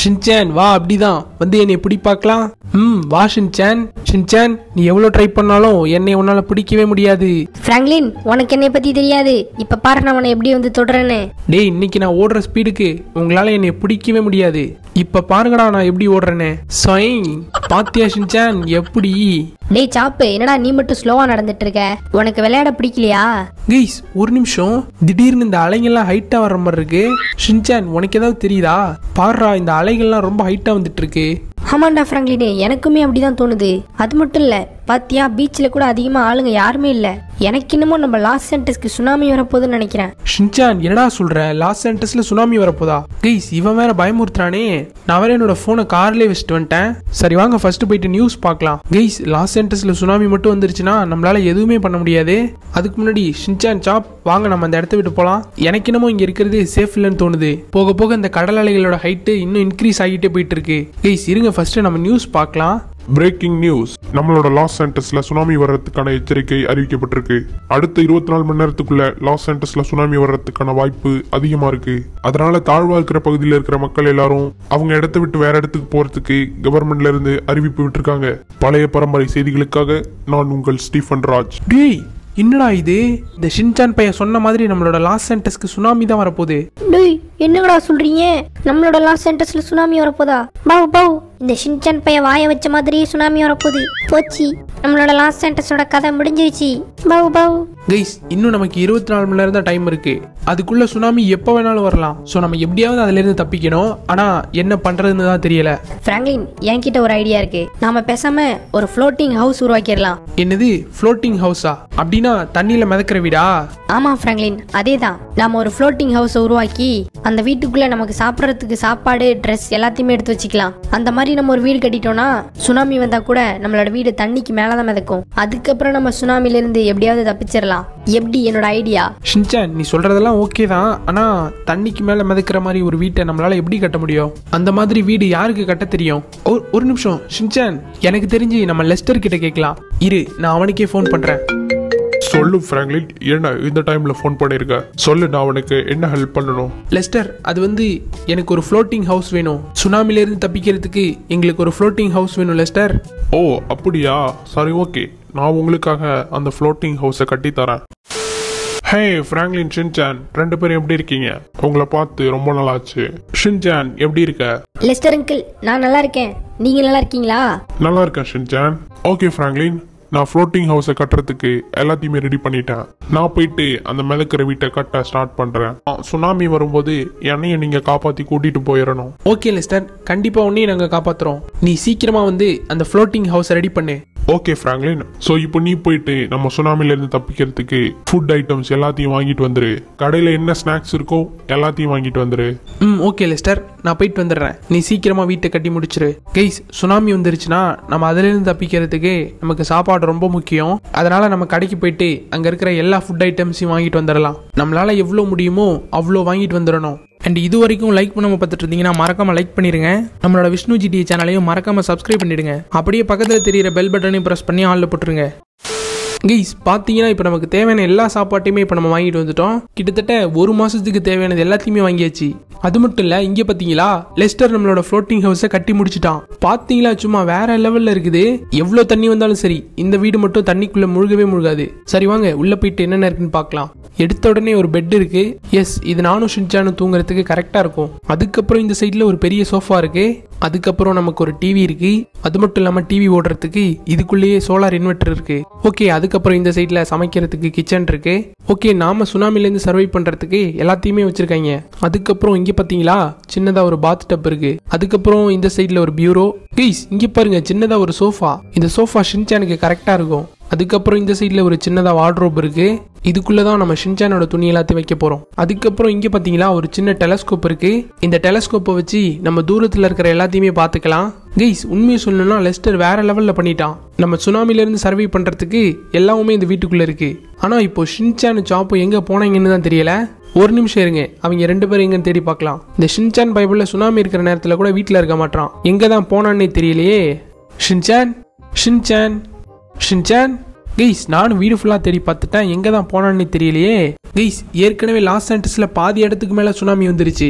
Shinchan வா அப்படிதான் வந்து என்னை பிடி பார்க்கலாம் ம் வா ஷின்சான் ஷின்சான் நீ எவ்வளோ ட்ரை பண்ணாலும் என்னை உன்னால பிடிக்கவே முடியாது பிராங்க்லின் உனக்கு என்னை பத்தி தெரியாது இப்ப பாரு நான் உன்னை எப்படி வந்து தொடுறேன்னு டேய் இன்னைக்கு நான் ஓடுற ஸ்பீடுக்கு உங்களால என்னை பிடிக்கவே முடியாது இப்ப பாருங்கடா நான் எப்படி ஓடுறேன்னு சொயிங் பாத்தியா ஷின்சான் எப்படி டேய் சாப்பு என்னடா நீ மட்டும் ஸ்லோவா நடந்துட்டு இருக்க உனக்கு விளையாட பிடிக்கலையா கைஸ் ஒரு நிமிஷம் திடீர்னு இந்த அலைங்கள்லாம் ஹைட்டா வர்ற மாதிரி இருக்கு ஷின்சான் உனக்கு ஏதாவது தெரியுதா பாருடா இந்த அலைகள்லாம் ரொம்ப ஹைட்டா வந்துட்டு இருக்கு ஆமாண்டா ஃப்ராங்க்லினே எனக்குமே அப்படிதான் தோணுது அது மட்டும் இல்ல பாத்தியா பீச்சில் கூட அதிகமா ஆளுங்க யாருமே இல்ல எனக்கு இன்னமும் நம்ம லாஸ் சென்டர்ஸ்க்கு சுனாமி வரப்போகுதுன்னு நினைக்கிறேன் ஷின்சான் என்னடா சொல்ற லாஸ் ஏஞ்சல்ஸ்ல சுனாமி வரப்போதா கைஸ் இவன் வேற பயமுறுத்துறானே நான் வேற என்னோட போனை கார்லயே வச்சுட்டு வந்துட்டேன் சரி வாங்க ஃபர்ஸ்ட் போயிட்டு நியூஸ் பார்க்கலாம் கைஸ் லாஸ் ஏஞ்சல்ஸ்ல சுனாமி மட்டும் வந்துருச்சுன்னா நம்மளால எதுவுமே பண்ண முடியாது அதுக்கு முன்னாடி ஷின்சான் சாப் வாங்க நம்ம அந்த இடத்த விட்டு போலாம் எனக்கு என்னமோ இங்க இருக்கிறது சேஃப் இல்லைன்னு தோணுது போக போக இந்த கடல் அலைகளோட ஹைட்டு இன்னும் இன்க்ரீஸ் ஆகிட்டே போயிட்டு இருக்கு கைஸ் இருங்க ஃபர்ஸ்ட் நம்ம நியூஸ் பார்க்கலாம் பிரேக்கிங் நியூஸ் நம்மளோட லாஸ் சென்டர்ஸ்ல சுனாமி வர்றதுக்கான எச்சரிக்கை அறிவிக்கப்பட்டிருக்கு அடுத்த இருபத்தி நாலு மணி நேரத்துக்குள்ள லாஸ் சென்டர்ஸ்ல சுனாமி வர்றதுக்கான வாய்ப்பு அதிகமா இருக்கு அதனால தாழ்வா இருக்கிற பகுதியில் இருக்கிற மக்கள் எல்லாரும் அவங்க இடத்த விட்டு வேற இடத்துக்கு போறதுக்கு கவர்மெண்ட்ல இருந்து அறிவிப்பு விட்டுருக்காங்க பழைய பரம்பரை செய்திகளுக்காக நான் உங்கள் ஸ்டீஃபன் ராஜ் டேய் என்னடா இது இந்த ஷின்சான் பையன் சொன்ன மாதிரி நம்மளோட லாஸ் சென்டர்ஸ்க்கு சுனாமி தான் வரப்போகுது டேய் என்னங்கடா சொல்றீங்க நம்மளோட லாஸ் சென்டர்ஸ்ல சுனாமி வரப்போதா பாவு பாவு இந்த ஷின்சான் பைய வாய வச்ச மாதிரி சுனாமி வரப்போகுது போச்சு நம்மளோட லாஸ் சென்டர்ஸோட கதை முடிஞ்சிருச்சு பாவு பாவு கைஸ் இன்னும் நமக்கு இருபத்தி நாலு மணி நேரம் தான் டைம் இருக்கு அதுக்குள்ள சுனாமி எப்போ வேணாலும் வரலாம் ஸோ நம்ம எப்படியாவது அதுல இருந்து தப்பிக்கணும் ஆனா என்ன பண்றதுன்னு தான் தெரியல பிராங்க்லின் என்கிட்ட ஒரு ஐடியா இருக்கு நாம பேசாம ஒரு ஃப்ளோட்டிங் ஹவுஸ் உருவாக்கிடலாம் என்னது ஃப்ளோட்டிங் ஹவுஸா அப்படின்னா தண்ணியில மிதக்கிற வீடா ஆமா பிராங்க்லின் அதே தான் நாம ஒரு ஃப்ளோட்டிங் ஹவுஸை உருவாக்கி அந்த வீட்டுக்குள்ள நமக்கு சாப்பிட்றதுக்கு சாப்பாடு ட்ரெஸ் எல்லாத்தையுமே எடுத்து வச்சுக்கலாம் அந்த மாதிரி நம்ம ஒரு வீடு கட்டிட்டோம்னா சுனாமி வந்தா கூட நம்மளோட வீடு தண்ணிக்கு மேலே தான் மிதக்கும் அதுக்கப்புறம் நம்ம சுனாமில இருந்து எப்படியாவது தப்பிச்சிடலாம் எப்படி என்னோட ஐடியா ஷின்சான் நீ சொல்றதெல்லாம் ஓகே தான் ஆனா தண்ணிக்கு மேல மிதக்கிற மாதிரி ஒரு வீட்டை நம்மளால எப்படி கட்ட முடியும் அந்த மாதிரி வீடு யாருக்கு கட்ட தெரியும் ஒரு- ஒரு நிமிஷம் ஷின்சான் எனக்கு தெரிஞ்சு நம்ம லெஸ்டர் கிட்ட கேட்கலாம் இரு நான் அவனுக்கே ஃபோன் பண்றேன் சொல்லு பிராங்க்லின் என்ன இந்த டைம்ல ஃபோன் பண்ணிருக்க சொல்லு நான் உனக்கு என்ன ஹெல்ப் பண்ணணும் லெஸ்டர் அது வந்து எனக்கு ஒரு ஃப்ளோட்டிங் ஹவுஸ் வேணும் சுனாமில இருந்து தப்பிக்கிறதுக்கு எங்களுக்கு ஒரு ஃப்ளோட்டிங் ஹவுஸ் வேணும் லெஸ்டர் ஓ அப்படியா சரி ஓகே நான் உங்களுக்காக அந்த ஃப்ளோட்டிங் ஹவுஸை கட்டி தரேன் ஹே ஃப்ராங்க்லின் ஷின்சான் ரெண்டு பேரும் எப்படி இருக்கீங்க உங்களை பார்த்து ரொம்ப நாளாச்சு ஷின்சான் எப்படி இருக்க லெஸ்டர் அங்கிள் நான் நல்லா இருக்கேன் நீங்க நல்லா இருக்கீங்களா நல்லா இருக்கேன் ஷின்சான் ஓகே ஃப்ராங்க்லின் நான் ஃப்ளோட்டிங் ஹவுஸை கட்டுறதுக்கு எல்லாத்தையுமே ரெடி பண்ணிட்டேன் நான் போயிட்டு அந்த மிதக்கிற வீட்டை கட்ட ஸ்டார்ட் பண்றேன் ஆ, சுனாமி வரும்போது என்னையும் நீங்க காப்பாத்தி கூட்டிட்டு போயிடணும் ஓகே லெஸ்டர் கண்டிப்பா உன்னையும் நாங்க காப்பாத்துறோம் நீ சீக்கிரமா வந்து அந்த ஃப்ளோட்டிங் ஹவுஸ் ரெடி பண்ணு ஓகே ஃப்ராங்க்லின் ஸோ இப்போ நீ போயிட்டு நம்ம சுனாமில இருந்து தப்பிக்கிறதுக்கு ஃபுட் ஐட்டம்ஸ் எல்லாத்தையும் வாங்கிட்டு வந்துரு கடையில் என்ன ஸ்நாக்ஸ் இருக்கோ எல்லாத்தையும் வாங்கிட்டு வந்துரு ம் ஓகே லெஸ்டர் நான் போயிட்டு வந்துடுறேன் நீ சீக்கிரமா வீட்டை கட்டி முடிச்சிரு கைஸ் சுனாமி வந்துருச்சுன்னா நம்ம அதிலிருந்து தப்பிக்கிறதுக்கு நமக்கு சாப்பாடு ரொம்ப முக்கியம் அதனால நம்ம கடைக்கு போயிட்டு அங்க இருக்கிற எல்லா ஃபுட் ஐட்டம்ஸையும் வாங்கிட்டு வந்துடலாம் நம்மளால எவ்வளோ முடியுமோ அவ்வளோ வாங்கிட்டு வந்துடணும் அண்ட் இது வரைக்கும் லைக் பண்ணாம பார்த்துட்டு இருந்தீங்கன்னா மறக்காம லைக் பண்ணிருங்க நம்மளோட விஷ்ணு ஜிடி சேனலையும் மறக்காம சப்ஸ்கிரைப் பண்ணிடுங்க அப்படியே பக்கத்தில் தெரியிற பெல் பட்டனையும் ப்ரெஸ் பண்ணி ஆளில் போட்டுருங்க கைஸ் பார்த்தீங்கன்னா இப்போ நமக்கு தேவையான எல்லா சாப்பாட்டையுமே இப்போ நம்ம வாங்கிட்டு வந்துட்டோம் கிட்டத்தட்ட ஒரு மாதத்துக்கு தேவையானது எல்லாத்தையுமே வாங்கியாச்சு அது மட்டும் இல்லை இங்கே பார்த்தீங்களா லெஸ்டர் நம்மளோட ஃப்ளோட்டிங் ஹவுஸை கட்டி முடிச்சிட்டான் பார்த்தீங்களா சும்மா வேற லெவலில் இருக்குது எவ்வளோ தண்ணி வந்தாலும் சரி இந்த வீடு மட்டும் தண்ணிக்குள்ளே முழுகவே முழுகாது சரி வாங்க உள்ளே போயிட்டு என்னென்ன இருக்குன்னு பார்க்கலாம் எடுத்த உடனே ஒரு பெட் இருக்கு எஸ் இது நானும் ஷின்சானும் தூங்குறதுக்கு கரெக்டாக இருக்கும் அதுக்கப்புறம் இந்த சைடில் ஒரு பெரிய சோஃபா இருக்கு அதுக்கப்புறம் நமக்கு ஒரு டிவி இருக்கு அது மட்டும் இல்லாமல் டிவி ஓடுறதுக்கு இதுக்குள்ளேயே சோலார் இன்வெர்டர் இருக்கு ஓகே அதுக்கப்புறம் இந்த சைடில் சமைக்கிறதுக்கு கிச்சன் இருக்கு ஓகே நாம சுனாமிலேருந்து சர்வை பண்ணுறதுக்கு எல்லாத்தையுமே வச்சிருக்காங்க அதுக்கப்புறம் இங்கே பார்த்தீங்களா சின்னதாக ஒரு பாத் டப் இருக்கு அதுக்கப்புறம் இந்த சைடில் ஒரு பியூரோ கைஸ் இங்கே பாருங்க சின்னதாக ஒரு சோஃபா இந்த சோஃபா ஷின்சானுக்கு கரெக்டாக இருக்கும் அதுக்கப்புறம் இந்த சைடில் ஒரு சின்னதாக வார்ட்ரோப் இருக்கு இதுக்குள்ளே தான் நம்ம ஷின்சானோட துணி எல்லாத்தையும் வைக்க போகிறோம் அதுக்கப்புறம் இங்கே பார்த்தீங்களா ஒரு சின்ன டெலஸ்கோப் இருக்கு இந்த டெலஸ்கோப்பை வச்சு நம்ம தூரத்தில் இருக்கிற எல்லாத்தையுமே பார்த்துக்கலாம் கைஸ் உண்மையை சொல்லணும்னா லெஸ்டர் வேற லெவலில் பண்ணிட்டான் நம்ம சுனாமிலேருந்து சர்வை பண்ணுறதுக்கு எல்லாமே இந்த வீட்டுக்குள்ளே இருக்கு ஆனால் இப்போ ஷின்சான் சாப்பு எங்கே போனாங்கன்னு தான் தெரியல ஒரு நிமிஷம் இருங்க அவங்க ரெண்டு பேரும் எங்கன்னு தேடி பார்க்கலாம் இந்த ஷின்சான் பைபிளில் சுனாமி இருக்கிற நேரத்தில் கூட வீட்டில் இருக்க மாட்டான் எங்கே தான் போனான்னே தெரியலையே ஷின்சான் ஷின்சான் ஷின்சான் கைஸ் நானும் வீடு ஃபுல்லாக தேடி பார்த்துட்டேன் எங்கே தான் போனான்னு தெரியலையே கைஸ் ஏற்கனவே லாஸ் சென்டர்ஸில் பாதி இடத்துக்கு மேலே சுனாமி வந்துருச்சு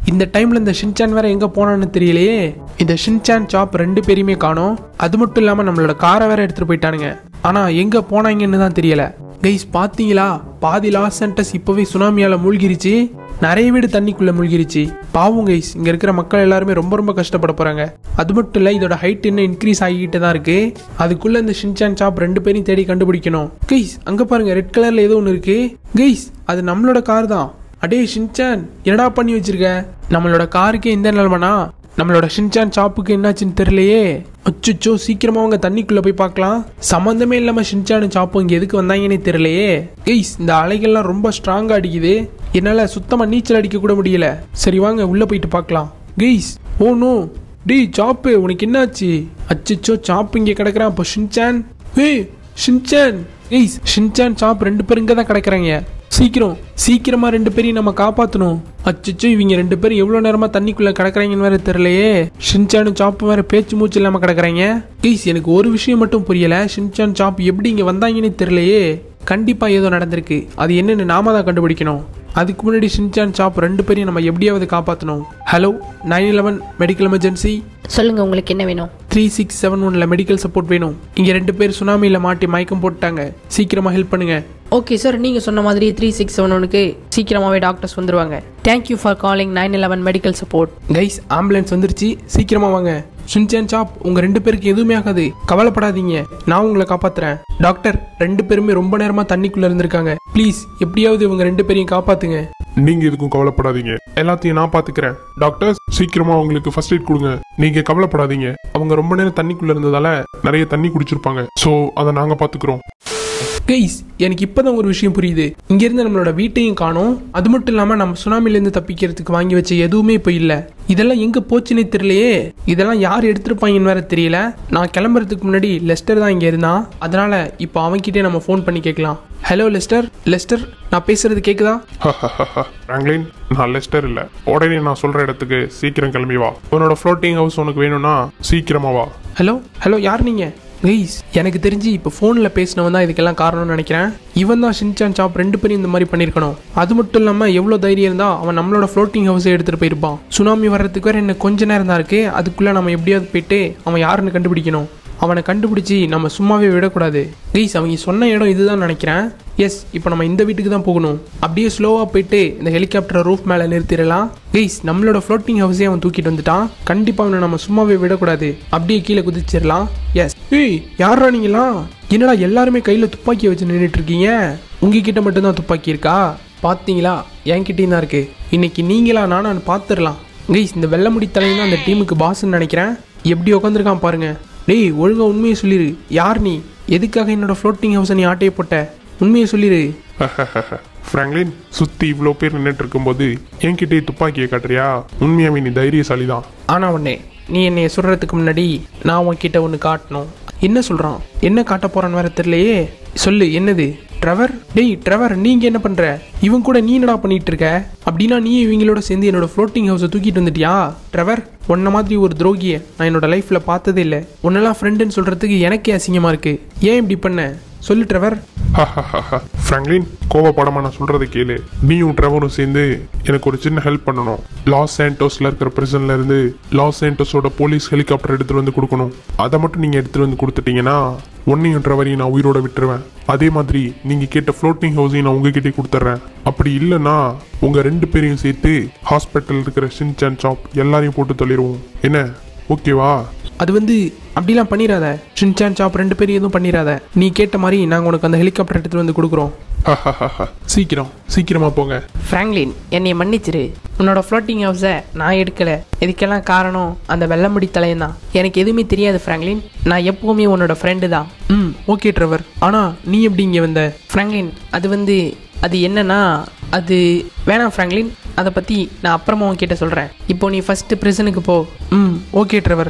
இந்த டைம்ல இந்த ஷின்சான் வேற எங்க போனான்னு தெரியலையே இந்த ஷின்சான் சாப் ரெண்டு பேரையுமே காணோம் அது மட்டும் இல்லாம நம்மளோட காரை வேற எடுத்துட்டு போயிட்டானுங்க ஆனா எங்க போனாங்கன்னு தான் தெரியல கைஸ் பாத்தீங்களா பாதி லாஸ் சென்டர்ஸ் இப்பவே சுனாமியால மூழ்கிருச்சு நிறைய வீடு தண்ணிக்குள்ள மூழ்கிருச்சு பாவம் கைஸ் இங்க இருக்கிற மக்கள் எல்லாருமே ரொம்ப ரொம்ப கஷ்டப்பட போறாங்க அது மட்டும் இல்ல இதோட ஹைட் இன்னும் இன்க்ரீஸ் ஆகிட்டு தான் இருக்கு அதுக்குள்ள இந்த ஷின்சான் சாப் ரெண்டு பேரையும் தேடி கண்டுபிடிக்கணும் கைஸ் அங்க பாருங்க ரெட் கலர்ல ஏதோ ஒன்று இருக்கு கைஸ் அது நம்மளோட கார் தான் அடே ஷின்சான் என்னடா பண்ணி வச்சிருக்க நம்மளோட காருக்கே இந்த நிலைமைனா நம்மளோட ஷின்சான் சாப்புக்கு என்னாச்சுன்னு தெரியலையே அச்சுச்சோ சீக்கிரமா அவங்க தண்ணிக்குள்ள போய் பார்க்கலாம் சம்மந்தமே இல்லாம ஷின்சானும் சாப்பும் இங்க எதுக்கு வந்தாங்கன்னே தெரியலையே கைஸ் இந்த அலைகள்லாம் ரொம்ப ஸ்ட்ராங்கா அடிக்குது என்னால சுத்தமா நீச்சல் அடிக்க கூட முடியல சரி வாங்க உள்ள போயிட்டு பார்க்கலாம் கைஸ் ஓ நோ டேய் சாப்பு உனக்கு என்னாச்சு அச்சச்சோ சாப்பு இங்க கிடக்குறான் அப்போ ஷின்சான் ஏய் ஷின்சான் ஏய் ஷின்சான் சாப் ரெண்டு பேரும் இங்கே தான் கிடக்குறாங்க சீக்கிரம் சீக்கிரமா ரெண்டு பேரையும் நம்ம காப்பாத்தணும் அச்சச்சோ இவங்க ரெண்டு பேரும் எவ்வளவு நேரமா தண்ணிக்குள்ள கிடக்குறாங்கன்னு வேற தெரியலையே ஷின்சானும் சாப்பும் வேற பேச்சு மூச்சு இல்லாம கிடக்குறாங்க கைஸ் எனக்கு ஒரு விஷயம் மட்டும் புரியல ஷின்சான் சாப் எப்படி இங்க வந்தாங்கன்னு தெரியலையே கண்டிப்பா ஏதோ நடந்திருக்கு அது என்னன்னு நாம தான் கண்டுபிடிக்கணும் அதுக்கு முன்னாடி ஷின்சான் சாப் ரெண்டு பேரையும் நம்ம எப்படியாவது காப்பாற்றணும் hello nine eleven medical emergency சொல்லுங்க உங்களுக்கு என்ன வேணும் த்ரீ சிக்ஸ் செவன் ஒன்ல மெடிக்கல் சப்போர்ட் வேணும் இங்க ரெண்டு பேர் சுனாமியில் மாட்டி மயக்கம் போட்டுட்டாங்க சீக்கிரமா ஹெல்ப் பண்ணுங்க ஓகே சார் நீங்கள் சொன்ன மாதிரி த்ரீ சிக்ஸ் செவன் ஒனுக்கு சீக்கிரமாகவே டாக்டர்ஸ் வந்துருவாங்க thank you for calling nine eleven medical support guys ambulance வந்துருச்சு சீக்கிரமா வாங்க ஷின்சான் சாப் உங்க ரெண்டு பேருக்கு எதுவுமே ஆகாது கவலைப்படாதீங்க நான் உங்களை காப்பாத்துறேன் டாக்டர் ரெண்டு பேருமே ரொம்ப நேரமா தண்ணிக்குள்ள இருந்திருக்காங்க ப்ளீஸ் எப்படியாவது இவங்க ரெண்டு பேரையும் காப்பாத்துங்க நீங்க எதுக்கும் கவலைப்படாதீங்க எல்லாத்தையும் நான் பாத்துக்கிறேன் டாக்டர் சீக்கிரமா அவங்களுக்கு ஃபர்ஸ்ட் எய்ட் கொடுங்க நீங்க கவலைப்படாதீங்க அவங்க ரொம்ப நேரம் தண்ணிக்குள்ள இருந்ததால நிறைய தண்ணி குடிச்சிருப்பாங்க சோ அதை நாங்க பாத்துக்கிறோம் கைஸ் எனக்கு இப்பதான் ஒரு விஷயம் புரியுது இங்க இருந்து நம்மளோட வீட்டையும் காணோம் அது மட்டும் இல்லாம நம்ம சுனாமில இருந்து தப்பிக்கிறதுக்கு வாங்கி வச்ச எதுவுமே இப்போ இல்ல இதெல்லாம் எங்க போச்சுன்னே தெரியலையே இதெல்லாம் யார் எடுத்திருப்பாங்கன்னு வேற தெரியல நான் கிளம்புறதுக்கு முன்னாடி லெஸ்டர் தான் இங்க இருந்தான் அதனால இப்போ அவன்கிட்டே நம்ம ஃபோன் பண்ணி கேட்கலாம் ஹலோ லெஸ்டர் லெஸ்டர் நான் பேசுறது கேக்குதா பிராங்க்லின் நான் லெஸ்டர் இல்ல உடனே நான் சொல்ற இடத்துக்கு சீக்கிரம் கிளம்பி வா உன்னோட ஃப்ளோட்டிங் ஹவுஸ் உனக்கு வேணும்னா சீக்கிரமா வா ஹலோ ஹலோ யார் நீங்க கைஸ் எனக்கு தெரிஞ்சு இப்போ ஃபோனில் பேசினவன் தான் இதுக்கெல்லாம் காரணம்னு நினைக்கிறேன் இவன் தான் ஷின்சான் சாப் ரெண்டு பேரும் இந்த மாதிரி பண்ணியிருக்கணும் அது மட்டும் இல்லாமல் எவ்வளோ தைரியம் இருந்தால் அவன் நம்மளோட ஃப்ளோட்டிங் ஹவுஸை எடுத்துகிட்டு போயிருப்பான் சுனாமி வர்றதுக்கு வேறு இன்னும் கொஞ்ச நேரம் தான் இருக்குது அதுக்குள்ளே நம்ம எப்படியாவது போயிட்டு அவன் யாருன்னு கண்டுபிடிக்கணும் அவனை கண்டுபிடிச்சி நம்ம சும்மாவே விடக்கூடாது கைஸ் அவங்க சொன்ன இடம் இதுதான் நினைக்கிறேன் எஸ் இப்போ நம்ம இந்த வீட்டுக்கு தான் போகணும் அப்படியே ஸ்லோவாக போயிட்டு இந்த ஹெலிகாப்டர் ரூஃப் மேலே நிறுத்திடலாம் கைஸ் நம்மளோட ஃப்ளோட்டிங் ஹவுஸே அவன் தூக்கிட்டு வந்துட்டான் கண்டிப்பாக அவனை நம்ம சும்மாவே விடக்கூடாது அப்படியே கீழே குதிச்சிடலாம் எஸ் ஏய் யாரா நீங்களாம் என்னடா எல்லாருமே கையில் துப்பாக்கி வச்சு நின்றுட்டு இருக்கீங்க உங்ககிட்ட மட்டும்தான் துப்பாக்கி இருக்கா பார்த்தீங்களா என்கிட்டயும் தான் இருக்கு இன்னைக்கு நீங்களா நானான்னு பார்த்துடலாம் கைஸ் இந்த வெள்ளமுடி தலைவன் தான் அந்த டீமுக்கு பாஸ்ன்னு நினைக்கிறேன் எப்படி உட்காந்துருக்கான் பாருங்க டேய் ஒழுங்கா உண்மையை சொல்லிடு யார் நீ எதுக்காக என்னோட ஃப்ளோட்டிங் ஹவுஸை நீ ஆட்டையை போட்ட உண்மையை சொல்லிடு பிராங்க்லின் சுத்தி இவ்வளோ பேர் நின்றுட்டு இருக்கும்போது என்கிட்டயே துப்பாக்கியை காட்டுறியா உண்மையாவே நீ தைரியசாலி தான் ஆனா உடனே நீ என்னைய சொல்றதுக்கு முன்னாடி நான் உன்கிட்ட ஒன்று காட்டணும் என்ன சொல்றான் என்ன காட்ட போறான்னு வேற தெரியலையே சொல்லு என்னது ட்ரெவர் டேய் ட்ரெவர் நீங்க என்ன பண்ற இவன் கூட நீ என்னடா பண்ணிட்டு இருக்க அப்படின்னா நீ இவங்களோட சேர்ந்து என்னோட ஃப்ளோட்டிங் ஹவுஸை தூக்கிட்டு வந்துட்டியா ட்ரெவர் உன்ன மாதிரி ஒரு துரோகியை நான் என்னோட லைஃப்ல பார்த்ததே இல்லை உன்னெல்லாம் ஃப்ரெண்டுன்னு சொல்றதுக்கு எனக்கே அசிங்கமா இருக்கு ஏன் இப்படி பண்ண சொல்லு ட்ரெவர் பிராங்க்லின் கோவப்படாம நான் சொல்றதை கேளு நீயும் ட்ரெவரும் சேர்ந்து எனக்கு ஒரு சின்ன ஹெல்ப் பண்ணணும் லாஸ் சாண்டோஸ்ல இருக்கிற பிரிசன்ல இருந்து லாஸ் சாண்டோஸோட போலீஸ் ஹெலிகாப்டர் எடுத்துட்டு வந்து கொடுக்கணும் அதை மட்டும் நீங்க எடுத்துட்டு வந்து கொடுத்துட்டீங்கன்னா ஒன்னையும் ட்ரெவரையும் நான் உயிரோட விட்டுருவேன் அதே மாதிரி நீங்க கேட்ட ஃப்ளோட்டிங் ஹவுஸையும் நான் உங்ககிட்டே கொடுத்துட்றேன் அப்படி இல்லைன்னா உங்க ரெண்டு பேரையும் சேர்த்து ஹாஸ்பிட்டல் இருக்கிற ஷின்சான் ஷாப் எல்லாரையும் போட்டு தள்ளிடுவோம் என்ன ஓகேவா அது வந்து அப்படிலாம் பண்ணிடாத ஷின்சான் சாப் ரெண்டு பேரும் எதுவும் பண்ணிடாத நீ கேட்ட மாதிரி நாங்கள் உனக்கு அந்த ஹெலிகாப்டர் எடுத்துட்டு வந்து கொடுக்குறோம் சீக்கிரம் சீக்கிரமா போங்க ஃப்ராங்க்லின் என்னை மன்னிச்சிரு உன்னோட ஃப்ளோட்டிங் ஹவுஸை நான் எடுக்கலை இதுக்கெல்லாம் காரணம் அந்த வெள்ளமுடி தலையன் தான் எனக்கு எதுவுமே தெரியாது ஃப்ராங்க்லின் நான் எப்போவுமே உன்னோட ஃப்ரெண்டு தான் ம் ஓகே ட்ரெவர் ஆனா நீ எப்படி இங்கே வந்த ஃப்ராங்க்லின் அது வந்து அது என்னன்னா அது வேணாம் ஃப்ராங்க்லின் அதை பற்றி நான் அப்புறமா உன்கிட்ட சொல்கிறேன் இப்போ நீ ஃபஸ்ட்டு ப்ரிசனுக்கு போ ம் ஓகே ட்ரெவர்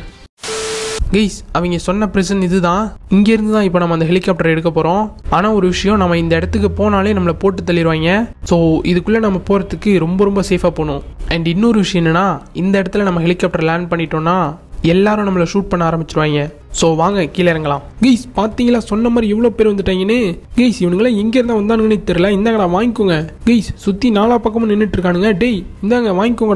கைஸ் அவங்க சொன்ன பிரசன் இதுதான் இங்கேருந்து தான் இப்போ நம்ம அந்த ஹெலிகாப்டர் எடுக்க போகிறோம் ஆனால் ஒரு விஷயம் நம்ம இந்த இடத்துக்கு போனாலே நம்மளை போட்டு தள்ளிடுவாங்க ஸோ இதுக்குள்ளே நம்ம போகிறதுக்கு ரொம்ப ரொம்ப சேஃபாக போகணும் அண்ட் இன்னொரு விஷயம் என்னன்னா இந்த இடத்துல நம்ம ஹெலிகாப்டர் லேண்ட் பண்ணிட்டோம்னா எல்லாரும் நம்மளை ஷூட் பண்ண ஆரம்பிச்சிருவாங்க ஸோ வாங்க கீழே இறங்கலாம் கைஸ் பார்த்தீங்களா சொன்ன மாதிரி எவ்வளோ பேர் வந்துட்டாங்கன்னு கைஸ் இவனுங்களாம் எங்கே இருந்தா வந்தானுங்கன்னு தெரியல இந்தாங்கடா வாங்கிக்கோங்க கைஸ் சுற்றி நாலா பக்கமும் நின்றுட்டு இருக்கானுங்க டேய் இந்தாங்க வாங்கிக்கோங்கடா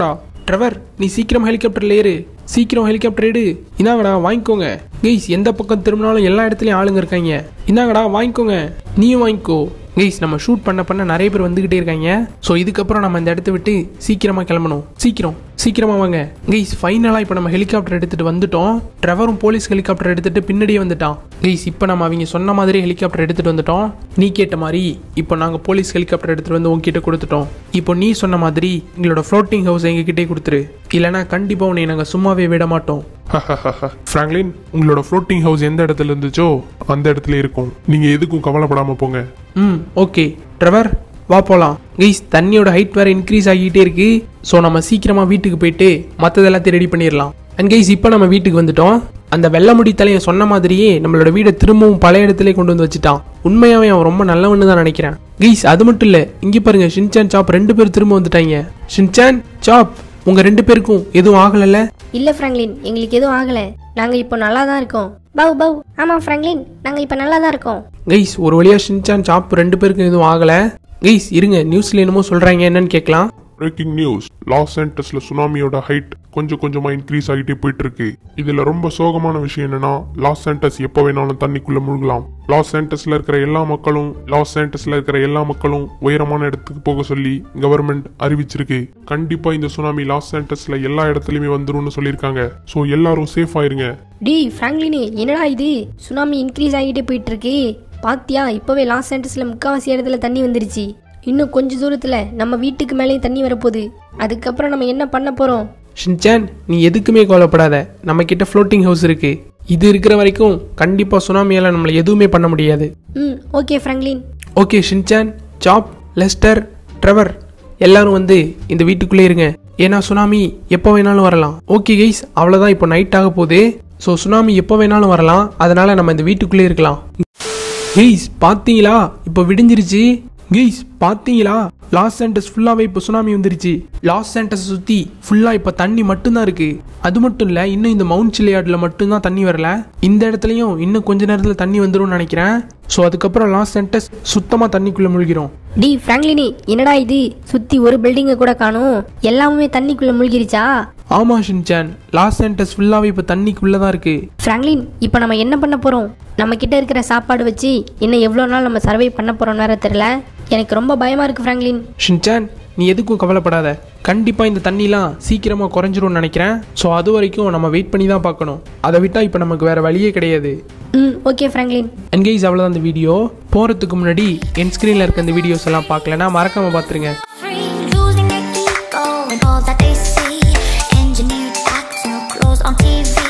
ட்ரெவர் நீ சீக்கிரம் ஹெலிகாப்டர்ல ஏறு சீக்கிரம் ஹெலிகாப்டர் எடு இந்தாங்கடா வாங்கிக்கோங்க கைஸ் எந்த பக்கம் திரும்பினாலும் எல்லா இடத்துலயும் ஆளுங்க இருக்காங்க இந்தாங்கடா வாங்கிக்கோங்க நீயும் வாங்கிக்கோ கைஸ் நம்ம ஷூட் பண்ண பண்ண நிறைய பேர் வந்துகிட்டே இருக்காங்க ஸோ இதுக்கப்புறம் நம்ம இந்த இடத்த விட்டு சீக்கிரமா கிளம்பணும் சீக்கிரம் சீக்கிரமா வாங்க கைஸ் ஃபைனலாக இப்போ நம்ம ஹெலிகாப்டர் எடுத்துட்டு வந்துட்டோம் ட்ரெவரும் போலீஸ் ஹெலிகாப்டர் எடுத்துட்டு பின்னாடியே வந்துட்டான் கைஸ் இப்போ நம்ம அவங்க சொன்ன மாதிரி ஹெலிகாப்டர் எடுத்துட்டு வந்துட்டோம் நீ கேட்ட மாதிரி இப்போ நாங்கள் போலீஸ் ஹெலிகாப்டர் எடுத்துட்டு வந்து உங்ககிட்ட கொடுத்துட்டோம் இப்போ நீ சொன்ன மாதிரி எங்களோட ஃப்ளோட்டிங் ஹவுஸ் எங்ககிட்டே கொடுத்துரு இல்லைனா கண்டிப்பாக உன்னை நாங்கள் சும்மாவே விட மாட்டோம் ஃப்ராங்க்லின் உங்களோட ஃப்ளோட்டிங் ஹவுஸ் எந்த இடத்துல இருந்துச்சோ அந்த இடத்துல இருக்கும் நீங்க எதுக்கும் கவலைப்படாம போங்க ம் ஓகே ட்ரெவர் வா போகலாம் கைஸ் தண்ணியோட ஹைட் வேறு இன்க்ரீஸ் ஆகிட்டே இருக்கு ஸோ நம்ம சீக்கிரமாக வீட்டுக்கு போயிட்டு மற்றது எல்லாத்தையும் ரெடி பண்ணிடலாம் அண்ட் கைஸ் இப்போ நம்ம வீட்டுக்கு வந்துட்டோம் அந்த வெள்ளை முடி தலையை சொன்ன மாதிரியே நம்மளோட வீடை திரும்பவும் பழைய இடத்துல கொண்டு வந்து வச்சுட்டான் உண்மையாவே அவன் ரொம்ப நல்லவன்னு தான் நினைக்கிறேன் கைஸ் அது மட்டும் இல்லை இங்கே பாருங்க ஷின்சான் சாப் ரெண்டு பேர் திரும்ப வந்துட்டாங்க ஷின்சான் சாப் உங்க ரெண்டு பேருக்கும் எதுவும் ஆகலைல்ல இல்லை ஃப்ராங்க்லின் எங்களுக்கு எதுவும் ஆகலை நாங்கள் இப்போ நல்லா தான் இருக்கோம் பவு பவு ஆமாம் ஃப்ராங்க்லின் நாங்கள் இப்போ நல்லா தான் இருக்கோம் கைஸ் ஒரு வழியா ஷின்சான் சாப் ரெண்டு பேருக்கும் எதுவும் ஆகல கைஸ் இருங்க நியூஸ்ல என்னமோ சொல்றாங்க என்னன்னு கேட்கலாம் பிரேக்கிங் நியூஸ் லாஸ் ஏஞ்சல்ஸ்ல சுனாமியோட ஹைட் கொஞ்சம் கொஞ்சமா இன்க்ரீஸ் ஆகிட்டே போயிட்டு இருக்கு இதுல ரொம்ப சோகமான விஷயம் என்னன்னா லாஸ் ஏஞ்சல்ஸ் எப்போ வேணாலும் தண்ணிக்குள்ள முழுகலாம் லாஸ் ஏஞ்சல்ஸ்ல இருக்கிற எல்லா மக்களும் லாஸ் ஏஞ்சல்ஸ்ல இருக்கிற எல்லா மக்களும் உயரமான இடத்துக்கு போக சொல்லி கவர்மெண்ட் அறிவிச்சிருக்கு கண்டிப்பா இந்த சுனாமி லாஸ் ஏஞ்சல்ஸ்ல எல்லா இடத்துலயுமே வந்துரும்னு சொல்லியிருக்காங்க ஸோ எல்லாரும் சேஃப் ஆயிருங்க டி ஃப்ராங்க்லினே என்னடா இது சுனாமி இன்க்ரீஸ் ஆகிட்டே போயிட்டு இருக்கு பாத்தியா இப்போவே லாஸ் ஏஞ்சல்ஸில் முக்கால்வாசி இடத்துல தண்ணி வந்துருச்சு இன்னும் கொஞ்ச தூரத்தில் நம்ம வீட்டுக்கு மேலேயும் தண்ணி வரப்போகுது அதுக்கப்புறம் நம்ம என்ன பண்ண போகிறோம் ஷின்சான் நீ எதுக்குமே கவலைப்படாத நம்ம கிட்ட ஃப்ளோட்டிங் ஹவுஸ் இருக்கு இது இருக்கிற வரைக்கும் கண்டிப்பா சுனாமியால நம்மளை எதுவுமே பண்ண முடியாது ம் okay Franklin okay Shinchan Chop Lester Trevor எல்லாரும் வந்து இந்த வீட்டுக்குள்ளே இருங்க ஏன்னா சுனாமி எப்போ வேணாலும் வரலாம் ஓகே கைஸ் அவ்வளோதான் இப்போ நைட் ஆக போகுது ஸோ சுனாமி எப்போ வேணாலும் வரலாம் அதனால நம்ம இந்த வீட்டுக்குள்ளே இருக்கலாம் கெய்ஸ் பார்த்தீங்களா இப்போ விடிஞ்சிருச்சு கெய்ஸ் பார்த்தீங்களா லாஸ் சென்டர்ஸ் ஃபுல்லாகவே இப்போ சுனாமி வந்துருச்சு லாஸ் சென்டர்ஸ் சுற்றி ஃபுல்லாக இப்போ தண்ணி மட்டும்தான் இருக்கு அது மட்டும் இல்லை இன்னும் இந்த மவுண்ட் சிலையாடில் மட்டும்தான் தண்ணி வரல இந்த இடத்துலையும் இன்னும் கொஞ்ச நேரத்தில் தண்ணி வந்துரும்னு நினைக்கிறேன் ஸோ அதுக்கப்புறம் லாஸ் சென்டர்ஸ் சுத்தமாக தண்ணிக்குள்ளே முழுகிறோம் டி ஃப்ராங்க்லினி என்னடா இது சுற்றி ஒரு பில்டிங்கை கூட காணும் எல்லாமே தண்ணிக்குள்ளே மூழ்கிருச்சா ஆமாம் ஷின்சான் லாஸ் சென்டர்ஸ் ஃபுல்லாகவே இப்போ தண்ணிக்குள்ளே தான் இருக்கு ஃப்ராங்க்லின் இப்போ நம்ம என்ன பண்ண போகிறோம் நம்ம கிட்ட இருக்கிற சாப்பாடு வச்சு இன்னும் எவ்வளோ நாள் நம்ம சர்வை பண்ண போகிறோம் வேற தெரில எனக்கு ரொம்ப பயமாக இருக்குது ஃப்ராங்க்லின் ஷின்சான் நீ எதுக்கும் கவலைப்படாத கண்டிப்பாக இந்த தண்ணிலாம் சீக்கிரமாக குறைஞ்சிரும்னு நினைக்கிறேன் ஸோ அது வரைக்கும் நம்ம வெயிட் பண்ணி தான் பார்க்கணும் அதை விட்டால் இப்போ நமக்கு வேறு வழியே கிடையாது ம் ஓகே ஃப்ராங்க்லின் என்கேஜ் அவ்வளோதான் இந்த வீடியோ போகிறதுக்கு முன்னாடி என் ஸ்க்ரீனில் இருக்க இந்த வீடியோஸ் எல்லாம் பார்க்கலன்னா மறக்காமல் பார்த்துருங்க free, losing their ego and all that they see. Engineered acts, no clothes on TV.